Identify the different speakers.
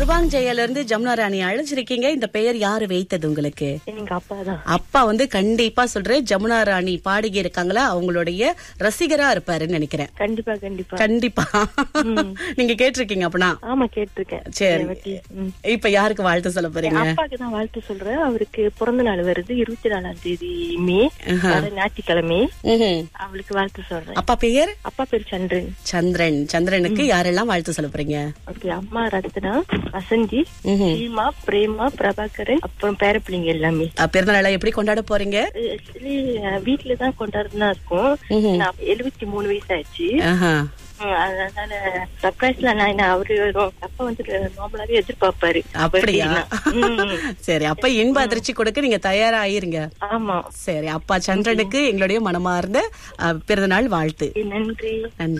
Speaker 1: Subang ஜெயால இருந்து ஜமுனா ராணி அழைச்சிருக்கீங்க இந்த பெயர் யாரு வைத்தது உங்களுக்கு
Speaker 2: எங்க அப்பா தான்
Speaker 1: அப்பா வந்து கண்டிப்பா சொல்றேன் ஜமுனா ராணி பாடகி இருக்காங்களா அவங்களுடைய ரசிகரா இருப்பாருன்னு நினைக்கிறேன்
Speaker 2: கண்டிப்பா கண்டிப்பா
Speaker 1: கண்டிப்பா நீங்க கேட்டிருக்கீங்க அப்பனா
Speaker 2: ஆமா கேட்டிருக்கேன்
Speaker 1: சரி
Speaker 2: ரேவதி. ம்.
Speaker 1: இப்ப யாருக்கு வாழ்த்து சொல்ல போறீங்க
Speaker 2: அப்பாக்கு தான் வாழ்த்து சொல்றேன் அவருக்கு பிறந்த நாள் வருது இருபத்தி நாலாம் தேதி மே வர ஞாயிற்றுக்கிழமை
Speaker 1: ம்ஹும்.
Speaker 2: அவளுக்கு வாழ்த்து சொல்றேன்
Speaker 1: அப்பா பெயர்
Speaker 2: அப்பா பேர் சந்திரன்
Speaker 1: சந்திரன் சந்திரனுக்கு யாரெல்லாம் வாழ்த்து சொல்ல போறீங்க
Speaker 2: ஓகே அம்மா ரத்னா வசந்தி
Speaker 1: ம்ஹும்.
Speaker 2: சீமா பிரேமா பிரபாகரன் அப்புறம் பேரப்பிள்ளைங்க எல்லாமே
Speaker 1: அஹ், பிறந்தநாளை எப்படி கொண்டாட போறீங்க
Speaker 2: ஆக்சுவலி வீட்டுல தான் கொண்டாடுறதா இருக்கும் நான் எழுபத்தி மூணு வயசு ஆயிடுச்சு
Speaker 1: ஆஹா.
Speaker 2: ம், அதனால சர்ப்ரைஸ்ல நான் என்ன அவரு அப்பா வந்து நார்மலாவே எதிர்பார்ப்பாரு
Speaker 1: அப்படியா
Speaker 2: ம்.
Speaker 1: சரி அப்ப இன்ப அதிர்ச்சி கொடுக்க நீங்க தயாரா ஆயிருங்க
Speaker 2: ஆமா
Speaker 1: சரி அப்பா சந்திரனுக்கு எங்களுடைய மனமார்ந்த அஹ், பிறந்தநாள் வாழ்த்து
Speaker 2: நன்றி
Speaker 1: நன்றி